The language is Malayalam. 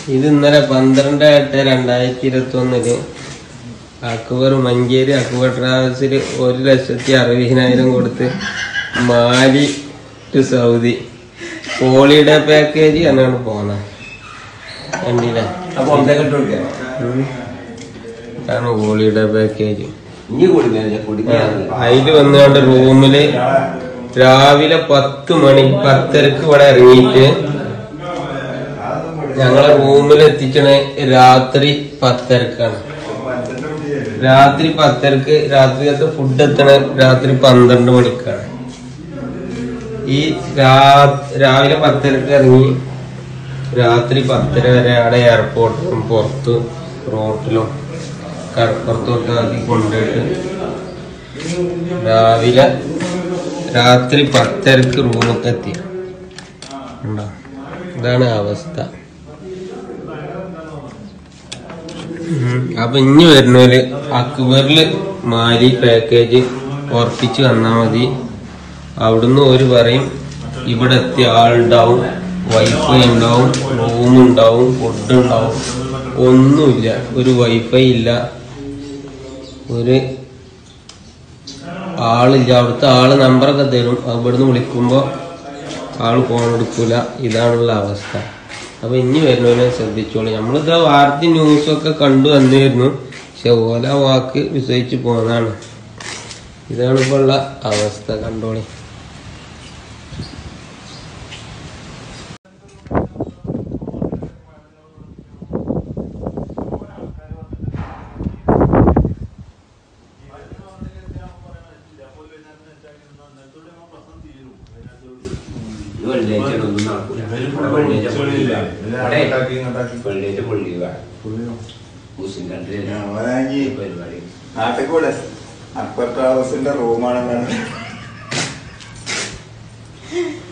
ഇത് ഇന്നലെ പന്ത്രണ്ട് എട്ട് രണ്ടായിരത്തി ഇരുപത്തി ഒന്നില് അക്ബർ മഞ്ചേരി അക്ബർ ട്രാവൽസിൽ ഒരു ലക്ഷത്തി അറുപതിനായിരം കൊടുത്ത് Male to Saudi holiday package എന്നാണ് പോകുന്നത് കണ്ടില്ലേ അപ്പൊ ഒന്നേ കെട്ട് കൊടുക്കാം ഉം. ഇതാണ് ഹോളിഡേ പാക്കേജ് ഇനി കൊടുക്കാൻ കൊടുക്കാൻ അതില് വന്നുകൊണ്ട് റൂമില് രാവിലെ പത്ത് മണി പത്തരക്ക് ഇവിടെ ഇറങ്ങിയിട്ട് ഞങ്ങളെ റൂമിൽ എത്തിക്കണ രാത്രി പത്തരക്കാണ് രാത്രി പത്തരക്ക് രാത്രിയത്തെ ഫുഡ് എത്തണ രാത്രി പന്ത്രണ്ട് മണിക്കാണ് ഈ രാ- രാവിലെ പത്തരക്ക് ഇറങ്ങി രാത്രി പത്തര വരെ അവിടെ എയർപോർട്ടിലും പുറത്ത് റോട്ടിലും കടപ്പുറത്തൊക്കെ ആക്കി കൊണ്ടുപോയിട്ട് രാവിലെ രാത്രി പത്തരക്ക് റൂമൊക്കെ എത്തി ഉണ്ടോ? ഇതാണ് അവസ്ഥ ഉം. അപ്പൊ ഇനി വരുന്നവര് അക്ബറില് മാരി പാക്കേജ് ഉറപ്പിച്ച് വന്നാ മതി അവിടുന്ന് ഒരു പറയും ഇവിടെ എത്തിയ ആളുണ്ടാവും വൈഫൈ ഉണ്ടാവും റൂം ഉണ്ടാവും ഫുഡ് ഉണ്ടാവും ഒന്നുമില്ല ഒരു വൈഫൈ ഇല്ല ഒരു ആളില്ല അവിടുത്തെ ആള് നമ്പറൊക്കെ തരും അത് ഇവിടുന്ന് വിളിക്കുമ്പോ ആള് ഫോൺ എടുക്കൂല ഇതാണുള്ള അവസ്ഥ അപ്പൊ ഇനി വരുന്നവനെ ശ്രദ്ധിച്ചോളൂ നമ്മളിത് വാർത്ത ന്യൂസൊക്കെ കണ്ടു വന്നിരുന്നു പക്ഷെ ഓല വാക്ക് വിശ്വസിച്ച് പോന്നതാണ് ഇതാണ് ഇപ്പൊ ഉള്ള അവസ്ഥ കണ്ടോളി ഇത് വെള്ളിയാഴ്ച ഒന്നും നടക്കൂല ഇവിടെ വെള്ളിയാഴ്ച പൊള്ളിയില്ല. ഇവിടെ വെള്ളിയാഴ്ച പൊള്ളിയുക. മുസ്ലിം കൺട്രി ഞാനാണെങ്കി പരിപാടി നാട്ടിൽ കൂടെ അക്ബർ ട്രാവൽസിന്റെ റൂമാണെന്നാണ്